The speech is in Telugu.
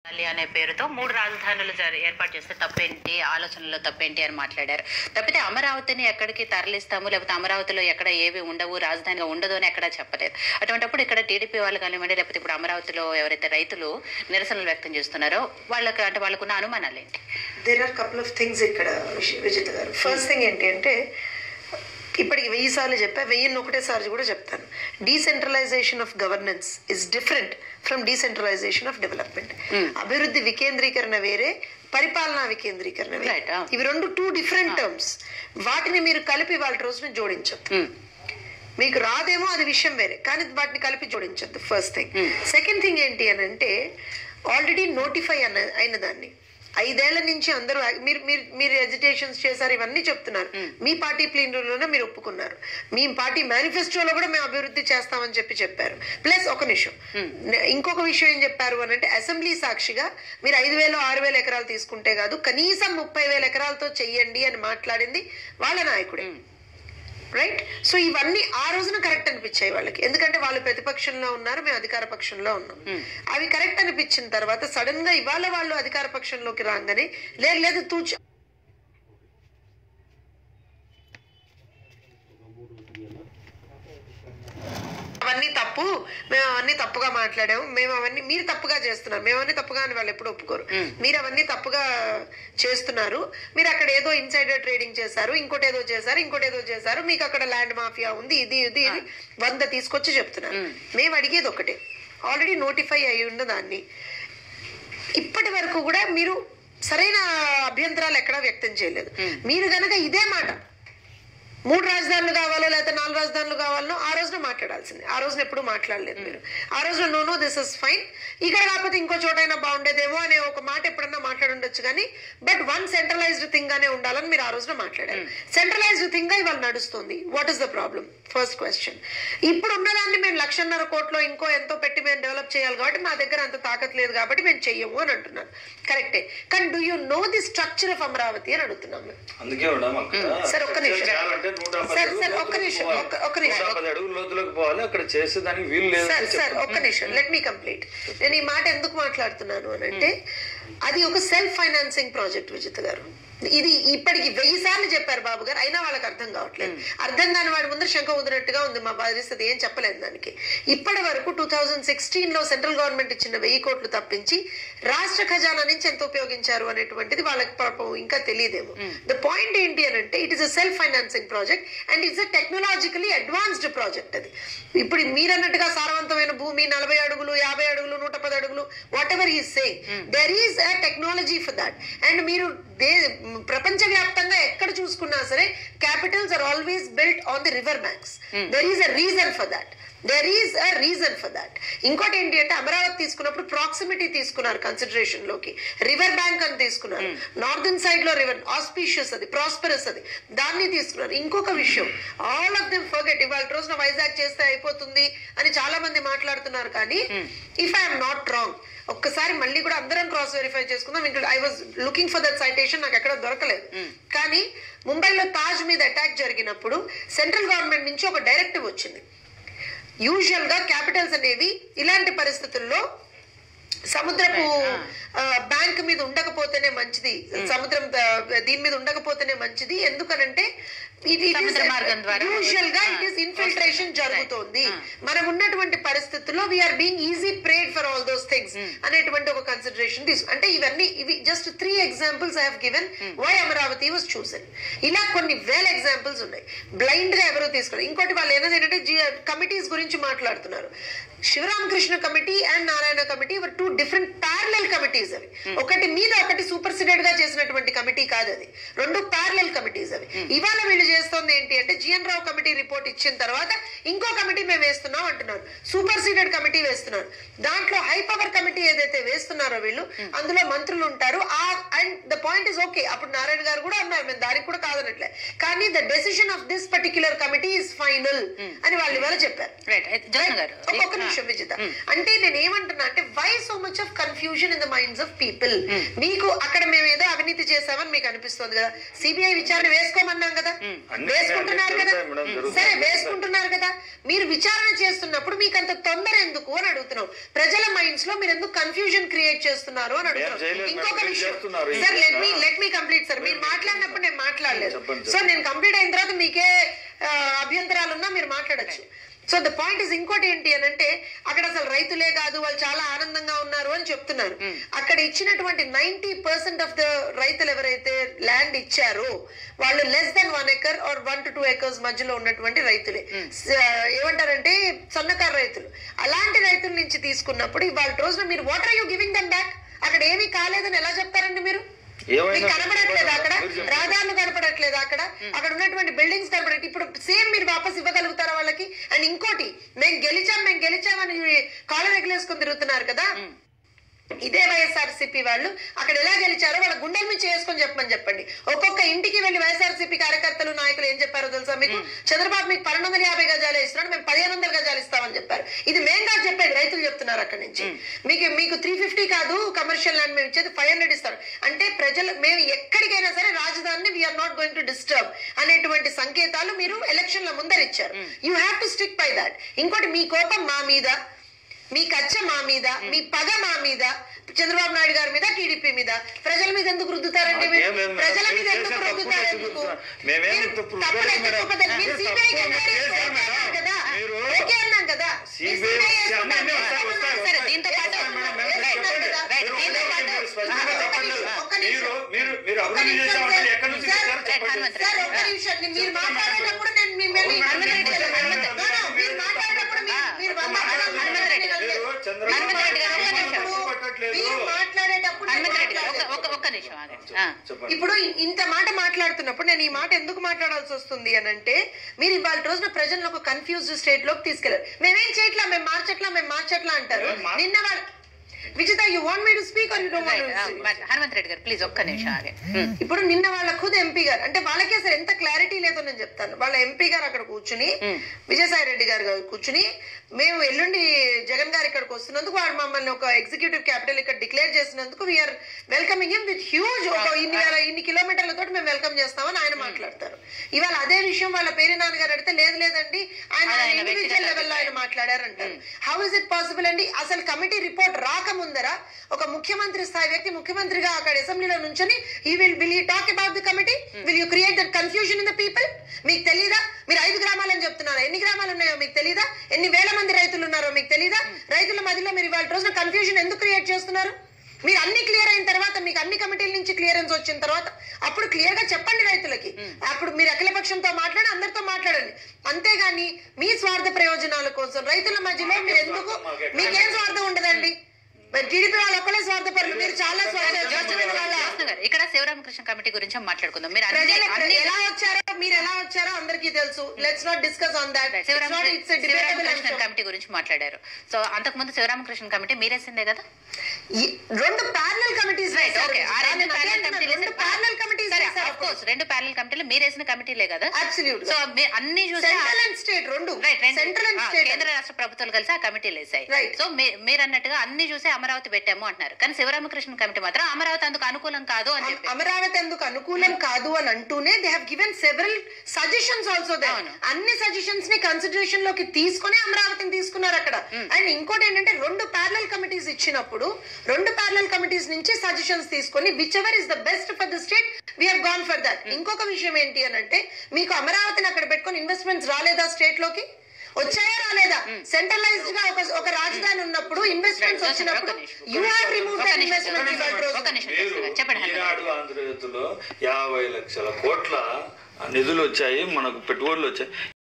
ఢిల్లీ అనే పేరుతో మూడు రాజధానులు జరి- ఏర్పాటు చేస్తే తప్పేంటి ఆలోచనలో తప్పేంటి అని మాట్లాడారు తప్పితే అమరావతిని ఎక్కడికి తరలిస్తాము లేకపోతే అమరావతిలో ఎక్కడ ఏవి ఉండవు రాజధానిగా ఉండదు అని ఎక్కడా చెప్పలేదు అటువంటిప్పుడు ఇక్కడ టీడీపీ వాళ్ళు కానివ్వండి లేకపోతే ఇప్పుడు అమరావతిలో ఎవరైతే రైతులు నిరసనలు వ్యక్తం చేస్తున్నారో వాళ్ళకి అంటే వాళ్ళకున్న అనుమానాలు ఏంటి there are couple of things ఇక్కడ విజ- విజిత గారు ఫస్ట్ థింగ్ ఏంటి అంటే ఇప్పటికి వెయ్యి సార్లు చెప్పా వెయ్యిన్ని ఒకటేసారి కూడా చెప్తాను decentralisation of governance is different from decentralisation of development అభివృద్ధి వికేంద్రీకరణ వేరే పరిపాలనా వికేంద్రీకరణ వేరే Right, ah. ఇవి రెండు టూ డిఫరెంట్ టర్మ్స్ వాటిని మీరు కలిపి వాళ్ళ రోజున జోడించొద్దు ఉమ్, మీకు రాదేమో అది విషయం వేరే కానీ వాటిని కలిపి జోడించొద్దు ఫస్ట్ థింగ్ సెకండ్ థింగ్ ఏంటి అని అంటే ఆల్రెడీ నోటిఫై అన్న అయిన దాన్ని ఐదేళ్ల నుంచి అందరూ మీరు మీరు మీరు ఎజిటేషన్స్ చేశారు ఇవన్నీ చెప్తున్నారు మీ పార్టీ ప్లీనరీలోనే మీరు ఒప్పుకున్నారు మీ పార్టీ మేనిఫెస్టోలో కూడా మేము అభివృద్ధి చేస్తామని చెప్పి చెప్పారు ప్లస్ ఒక నిమిషం నే- ఇంకొక విషయం ఏం చెప్పారు అని అంటే అసెంబ్లీ సాక్షిగా మీరు ఐదు వేలు ఆరు వేల ఎకరాలు తీసుకుంటే కాదు కనీసం ముప్పై వేల ఎకరాలతో చెయ్యండి అని మాట్లాడింది వాళ్ళ నాయకుడే రైట్ సో ఇవన్నీ ఆ రోజున కరెక్ట్ అనిపించాయి వాళ్ళకి ఎందుకంటే వాళ్ళు ప్రతిపక్షంలో ఉన్నారు మేము అధికార పక్షంలో ఉన్నాం అవి కరెక్ట్ అనిపించిన తర్వాత సడన్ గా ఇవాళ వాళ్ళు అధికార పక్షంలోకి రాగానే లేదు లేదు తూచ అవన్నీ తప్పు మేము అవన్నీ తప్పుగా మాట్లాడాము మేము అవన్నీ మీరు తప్పుగా చేస్తున్నారు మేము అవన్నీ తప్పుగా అని వాళ్ళు ఎప్పుడు ఒప్పుకోరు మీరు అవన్నీ తప్పుగా చేస్తున్నారు మీరు అక్కడ ఏదో ఇన్సైడర్ ట్రేడింగ్ చేశారు ఇంకోటి ఏదో చేశారు ఇంకోటి ఏదో చేశారు మీకు అక్కడ ల్యాండ్ మాఫియా ఉంది ఇది ఇది ఇది వంద తీసుకొచ్చి చెప్తున్నారు మేము అడిగేది ఒకటే ఆల్రెడీ నోటిఫై అయి ఉన్న దాన్ని ఇప్పటి వరకు కూడా మీరు సరైన అభ్యంతరాలు ఎక్కడా వ్యక్తం చేయలేదు మీరు గనక ఇదే మాట మూడు రాజధానులు కావాలో లేకపోతే నాలుగు రాజధానులు కావాలనో ఆ రోజున మాట్లాడాల్సింది ఆ రోజున ఎప్పుడు మాట్లాడలేదు మీరు ఆ రోజున no no this is fine ఇక్కడ కాకపోతే ఇంకో చోటైనా బాగుండేదేమో అనే ఒక మాట ఎప్పుడన్నా మాట్లాడుండొచ్చు కానీ బట్ వన్ సెంట్రలైజ్డ్ థింగ్ గానే ఉండాలని మీరు ఆ రోజున మాట్లాడారు సెంట్రలైజ్డ్ థింగ్ గా ఇవాళ నడుస్తుంది what is the problem first question ఇప్పుడు ఉన్నదాన్ని మేము లక్షన్నర కోట్లో ఇంకో ఎంతో పెట్టి మేము డెవలప్ చేయాలి కాబట్టి మా దగ్గర అంత తాకత్ లేదు కాబట్టి మేము చెయ్యము అని అంటున్నాను కరెక్టే కానీ do you know the structure of Amaravati అని అడుగుతున్నాం మేము అందుకే మేడం అక్కడ సార్, ఒక్క నిమిషం. చేయాలంటే నూట పది సార్, అడుగులు సార్, ఒక్క లోతులకు నిమిషం, పోవాలి. ఒక్క- ఒక్క నిమిషం. నూట పది అడుగులు లోతులకు పోవాలి అక్కడ చేసేదానికి వీలు లేదు సార్ సార్ ఒక్క నిమిషం లెట్ మీ కంప్లీట్ నేను ఈ మాట ఎందుకు మాట్లాడుతున్నాను అని అంటే అది ఒక సెల్ఫ్ ఫైనాన్సింగ్ ప్రాజెక్ట్ విజిత్ గారు ఇది ఇప్పటికి వెయ్యి సార్లు చెప్పారు బాబు గారు అయినా వాళ్ళకి అర్థం కావట్లేదు అర్థం కాని వాడి ముందర శంఖ ఉదినట్టుగా ఉంది మా పరిస్థితి ఏం చెప్పలేదు దానికి ఇప్పటి వరకు టూ థౌజండ్ సిక్స్టీన్ లో సెంట్రల్ గవర్నమెంట్ ఇచ్చిన వెయ్యి కోట్లు తప్పించి రాష్ట్ర ఖజానా నుంచి ఎంత ఉపయోగించారు అనేటువంటిది వాళ్ళకి పాపం ఇంకా తెలియదేమో ద పాయింట్ ఏంటి అని అంటే it is a self financing project and it's a technologically advanced project అది ఇప్పుడు మీరన్నట్టుగా సారవంతమైన భూమి నలభై అడుగులు యాభై అడుగులు నూట పది అడుగులు వాట్ ఎవర్ ఈ say there is a technology for that and మీరు దే ప్రపంచవ్యాప్తంగా ఎక్కడ చూసుకున్నా సరే capitals are always built on the river banks there is a reason for that there is a reason for that ఇంకోటి ఏంటి అంటే అమరావతి తీసుకున్నప్పుడు ప్రాక్సిమిటీ తీసుకున్నారు కన్సిడరేషన్ లోకి రివర్ బ్యాంక్ అని తీసుకున్నారు నార్దర్న్ సైడ్ లో రివర్ ఆస్పీషియస్ అది ప్రాస్పరస్ అది దాన్ని తీసుకున్నారు ఇంకొక విషయం ఆల్ ఆఫ్ దెమ్ ఫర్గెట్ ఇవాళ రోజున వైజాగ్ చేస్తే అయిపోతుంది అని చాలా మంది మాట్లాడుతున్నారు కానీ ఇఫ్ ఐఎమ్ నాట్ రాంగ్ ఒక్కసారి మళ్ళీ కూడా అందరం క్రాస్ వెరిఫై చేసుకుందాం ఇంకా I was looking for that citation నాకు ఎక్కడ దొరకలేదు కానీ ముంబైలో తాజ్ మీద అటాక్ జరిగినప్పుడు సెంట్రల్ గవర్నమెంట్ నుంచి ఒక డైరెక్టివ్ వచ్చింది యూజువల్ గా క్యాపిటల్స్ అనేవి ఇలాంటి పరిస్థితుల్లో సముద్రపు బ్యాంక్ మీద ఉండకపోతేనే మంచిది సముద్రం ఆ, దీని మీద ఉండకపోతేనే మంచిది ఎందుకనంటే సముద్ర మార్గం ద్వారా యూజువల్ గా ఇట్ ఆ, ఈస్ ఇన్ఫిల్ట్రేషన్ జరుగుతోంది ఆ. మనం ఉన్నటువంటి పరిస్థితుల్లో we are being easy prey for all those things అనేటువంటి ఒక కన్సిడరేషన్ తీసుకు అంటే ఇవన్నీ ఇవి just three examples I have given why Amaravati was chosen ఇలా కొన్ని వేల ఎగ్జాంపుల్స్ ఉన్నాయి బ్లైండ్ గా ఎవరో తీసుకున్నారు ఇంకోటి వాళ్ళు ఏదైనా ఏంటంటే కమిటీస్ గురించి మాట్లాడుతున్నారు Sivaramakrishna committee and Narayana committee were two different parallel committees అవి ఒకటి మీద ఒకటి సూపర్సిడెడ్ గా చేసినటువంటి కమిటీ కాదు అది రెండు ప్యారలల్ కమిటీస్ అవి ఇవాళ వీళ్ళు చేస్తుంది ఏంటి అంటే జిఎన్ రావు కమిటీ రిపోర్ట్ ఇచ్చిన తర్వాత ఇంకో కమిటీ మేము వేస్తున్నాం అంటున్నారు సూపర్ సీడెడ్ కమిటీ వేస్తున్నారు దాంట్లో హై పవర్ కమిటీ ఏదైతే వేస్తున్నారో వీళ్ళు అందులో మంత్రులు ఉంటారు ఆ and the point is okay అప్పుడు నారాయణ గారు కూడా అన్నారు మేము దానికి కూడా కాదనట్లే కానీ the decision of this particular committee is final అని వాళ్ళు ఇవాళ చెప్పారు రైట్ జగన్ గారు ఒక్కొక్క నిమిషం విజిత అంటే నేను ఏమంటున్నా అంటే why so much of confusion in the the minds of people మీకు అక్కడ మేము ఏదో అవినీతి చేసామని మీకు అనిపిస్తుంది కదా సిబిఐ విచారణ వేసుకోమన్నాం కదా అన్ని- వేసుకుంటున్నారు అన్ని కదా జరుగుతాయి మేడం, జరుగుతాయి. సరే వేసుకుంటున్నారు కదా మీరు విచారణ చేస్తున్నప్పుడు మీకు అంత తొందర ఎందుకు అని అడుగుతున్నాం ప్రజల మైండ్స్ లో మీరు ఎందుకు కన్ఫ్యూజన్ క్రియేట్ చేస్తున్నారు అని అడుగుతున్నాం చేయలేదు, ఇంకొక మేడం, విషయం చేస్తున్నారు. సార్ లెట్ మీ ఇంకా. లెట్ మీ కంప్లీట్ సార్ మీరు మాట్లాడినప్పుడు నేను మాట్లాడలేదు చెప్పండి, సో నేను కంప్లీట్ అయిన తర్వాత మీకే ఆ, అభ్యంతరాలు ఉన్నా మీరు మాట్లాడొచ్చు సో ద పాయింట్ ఇస్ ఇంకోటి ఏంటి అని అంటే అక్కడ అసలు రైతులే కాదు వాళ్ళు చాలా ఆనందంగా ఉన్నారు అని చెప్తున్నారు అక్కడ ఇచ్చినటువంటి నైన్టీ పర్సెంట్ ఆఫ్ ద రైతులు ఎవరైతే ల్యాండ్ ఇచ్చారో వాళ్ళు less than one acre or one to two acres మధ్యలో ఉన్నటువంటి రైతులే స- ఏమంటారంటే సన్నకారు రైతులు అలాంటి రైతుల నుంచి తీసుకున్నప్పుడు ఇవాళ రోజున మీరు what are you giving them back అక్కడ ఏమీ కాలేదని ఎలా చెప్తారండి మీరు ఏమైనా మీకు కనపడట్లేదు అక్కడ మీరు చెప్పండి. రహదారులు కనపడట్లేదు అక్కడ అక్కడ ఉన్నటువంటి బిల్డింగ్స్ కనపడట్లేదు ఇప్పుడు సేమ్ మీరు వాపస్ ఇవ్వగలుగుతారా వాళ్ళకి అండ్ ఇంకోటి మేము గెలిచాం మేము గెలిచామని కాలం ఎగలేసుకుని తిరుగుతున్నారు కదా ఇదే వైఎస్ఆర్సీపీ వాళ్ళు అక్కడ ఎలా గెలిచారో వాళ్ళ గుండెల మీద చేసుకొని చెప్పమని చెప్పండి ఒక్కొక్క ఇంటికి వెళ్ళి వైఎస్ఆర్సీపీ కార్యకర్తలు నాయకులు ఏం చెప్పారో తెలుసా మీకు చంద్రబాబు మీకు పన్నెండు వందల యాభై గజాలు ఇస్తున్నాడు మేము పదిహేను వందల గజాలు ఇస్తామని చెప్పారు ఇది మేం కాదు చెప్పేది రైతులు చెప్తున్నారు అక్కడ నుంచి మీకు మీకు త్రీ ఫిఫ్టీ కాదు కమర్షియల్ ల్యాండ్ మేము ఇచ్చేది ఫైవ్ హండ్రెడ్ ఇస్తారు అంటే ప్రజలు మేము ఎక్కడికైనా సరే రాజధానిని we are not going to disturb అనేటువంటి సంకేతాలు మీరు ఎలక్షన్ల ముందర ఇచ్చారు you have to stick by that ఇంకోటి మీ కోపం మా మీద మీ కచ్చ మా మీద మీ పగ మా మీద చంద్రబాబు నాయుడు గారి మీద టీడీపీ మీద ప్రజల మీద ఎందుకు రుద్దుతారండి మీరు మాకేం లేదు మేడం. ప్రజల మీద మీరు ఎందుకు చేసే రుద్దుతారు తప్పులు ఎందుకు చూపిస్తున్నారు. మేమేం మీరు తప్పులు తప్పులు చేయలేదు ఎందుకు మేడం. ఒప్పుకోలేదు? మీరు మీరు CBI కి తప్పులు ఎంక్వైరీ చేశారు చేశారు మేడం. కదా మీరు- ఓకే అన్నాం కదా మీరు CBI CBI అన్నీ వేసుకున్నారు అన్నీ కదా? వస్తాయి, వస్తాయి, సరే వస్తాయి. దీంతో పాటు వస్తాయి మేడం, మేము రైట్, చెప్పండి. రైట్, మీరు దీంతో పాటు మీరు స్పష్టంగా ఒక్క చెప్పండి. నిమిషం, ఒక్క నిమిషం. మీరు మీరు మీరు ఒక్క అభివృద్ధి నిమిషం, చేశామంటే సార్. ఎక్కడి నుంచి సార్, చేశారో రైట్, చెప్పండి. హనుమంత్ సార్ ఒక్క నిమిషం మీరు మాట్లాడేటప్పుడు నేను మిమ్మల్ని అవును, హనుమంత్ రెడ్డి గారు, హనుమంత్ హనుమంత్ రెడ్డి గారు, మీరు మాట్లాడేటప్పుడు మీరు- మీరు మాట్లాడేటప్పుడు హనుమంత్ రెడ్డి గారు. మీరు చంద్రబాబు హనుమంత్ రెడ్డి గారు, ఒక్క నిమిషం. తప్పు పట్టట్లేదు. మీరు మాట్లాడేటప్పుడు నేను హనుమంత్ రెడ్డి గారు ఒక- మాట్లాడలేదు. ఒక ఒక్క నిమిషం ఆగండి ఆ. చెప్పండి ఇప్పుడు ఇంత మాట మాట్లాడుతున్నప్పుడు నేను ఈ మాట ఎందుకు మాట్లాడాల్సి వస్తుంది అని అంటే మీరు ఇవాళ రోజున ప్రజలను ఒక కన్ఫ్యూజ్డ్ స్టేట్ లోకి తీసుకెళ్లారు మేమేం చేయట్లా మేము మార్చట్లా మేము మార్చట్లా అంటారు ఏం మార్- నిన్న వాళ్ళు Vijitha you want me to speak or you don't right, ఆ, want but Hanumanth Reddy garu please ఒక్క నిమిషం ఆగండి ఉమ్. ఇప్పుడు నిన్న వాళ్ళ ఖుద్ ఎంపీ గారు అంటే వాళ్ళకి అసలు ఎంత క్లారిటీ లేదో నేను చెప్తాను వాళ్ళ ఎంపీ గారు అక్కడ కూర్చుని విజయసాయి రెడ్డి గారు గారు కూర్చుని మేము ఎల్లుండి జగన్ గారు ఇక్కడికి వస్తున్నందుకు వాడు మమ్మల్ని ఒక ఎగ్జిక్యూటివ్ క్యాపిటల్ ఇక్కడ డిక్లేర్ చేసినందుకు we are welcoming him with huge ఒక ఇన్ని వేల ఇన్ని కిలోమీటర్లతో మేము వెల్కమ్ చేస్తామని ఆయన మాట్లాడతారు ఇవాళ అదే విషయం వాళ్ళ పేరు నాన్నగారు అడిగితే లేదు లేదండి ఆయన అది ఆయన ఇండివిజువల్ వ్యక్తిగత లెవెల్లో ఆయన మాట్లాడారంటారు హౌ ఇస్ ఇట్ పాసిబుల్ అండి అసలు కమిటీ రిపోర్ట్ రాకముందర ఒక ముఖ్యమంత్రి స్థాయి వ్యక్తి ముఖ్యమంత్రిగా అక్కడ అసెంబ్లీలో నుంచొని ఈ will will you talk about the committee will you create that confusion in the people మీకు తెలీదా మీరు ఐదు గ్రామాలని చెప్తున్నారు ఎన్ని గ్రామాలు ఉన్నాయో మీకు తెలీదా ఎన్ని వేల మంది రైతులు ఉన్నారో మీకు తెలీదా రైతుల మధ్యలో మీరు ఇవాళ రోజున కన్ఫ్యూజన్ ఎందుకు క్రియేట్ చేస్తున్నారు మీరు అన్ని క్లియర్ అయిన తర్వాత మీకు అన్ని కమిటీల నుంచి క్లియరెన్స్ వచ్చిన తర్వాత అప్పుడు క్లియర్ గా చెప్పండి రైతులకి అప్పుడు మీరు అఖిలపక్షంతో మాట్లాడి అందరితో మాట్లాడండి అంతేగాని మీ స్వార్థ ప్రయోజనాల కోసం రైతుల మధ్యలో మీరు ఎందుకు మీకేం స్వార్థం ఉండదండి మరి టీడీపీ వాళ్ళు ఒక్కలే స్వార్థపరులు మీరు చాలా స్వార్థ జ్యోత్స్న జ్యోత్స్న గారు ఇక్కడ శివరామకృష్ణ కమిటీ గురించి మాట్లాడుకుందాం మీరు అన్ని ప్రజలు అన్ని ఎలా వచ్చారో మీరు ఎలా వచ్చారో అందరికీ తెలుసు let's not discuss on that Sivarama it's debatable Sivaramakrishna committee గురించి మాట్లాడారు సో అంతకుముందు శివరామకృష్ణ కమిటీ మీరేసిందే కదా రెండు ప్యారలల్ కమిటీస్ రైట్ ఓకే ఆ రెండు ప్యానల్ కమిటీలు రెండు ప్యారలల్ కమిటీస్ సరే ఆఫ్ కోర్స్ రెండు ప్యానల్ కమిటీలు మీరేసిన కమిటీలే కదా అబ్సల్యూట్ సో మీ- అన్ని చూసి సెంట్రల్ అండ్ స్టేట్ రెండు రైట్ రెండు సెంట్రల్ అండ్ ఆ, స్టేట్ కేంద్ర రాష్ట్ర ప్రభుత్వాలు కలిసి ఆ కమిటీలు వేసాయి Right. సో మీ- మీరు అన్నట్టుగా అన్ని చూసి అమరావతి పెట్టాము అంటున్నారు కానీ శివరామకృష్ణ కమిటీ మాత్రం అమరావతి అందుకు అనుకూలం కాదు అని చెప్పి అమరావతి ఎందుకు అనుకూలం కాదు అని అంటూనే they have given several suggestions also they అవును. అన్ని సజెషన్స్ ని కన్సిడరేషన్ లోకి తీసుకొని అమరావతిని తీసుకున్నారు అక్కడ అండ్ ఇంకోటి ఏంటంటే రెండు ప్యారలల్ కమిటీస్ ఇచ్చినప్పుడు రెండు ప్యారలల్ కమిటీస్ నుంచి సజెషన్స్ తీసుకొని whichever is the best for the state we have gone for that ఇంకొక విషయం ఏంటి అని అంటే మీకు అమరావతిని అక్కడ పెట్టుకొని ఇన్వెస్ట్మెంట్స్ రాలేదా స్టేట్ లోకి వచ్చాయా రాలేదా సెంట్రలైజ్డ్ గా ఒక ఒక రాజధాని ఉన్నప్పుడు ఇన్వెస్ట్మెంట్స్ Right. వచ్చినప్పుడు ఒక నిమిషం. యూ హ్యావ్ రిమూవ్ ఒక నిమిషం. ఇన్వెస్ట్మెంట్ ఒక నిమిషం మీరు జ్యోత్స్న గారు. చెప్పండి హనుమంత్ ఈనాడు ఆంధ్రజ్యోతిలో యాభై లక్షల కోట్ల నిధులు వచ్చాయి మనకు పెట్టుబడులు వచ్చాయి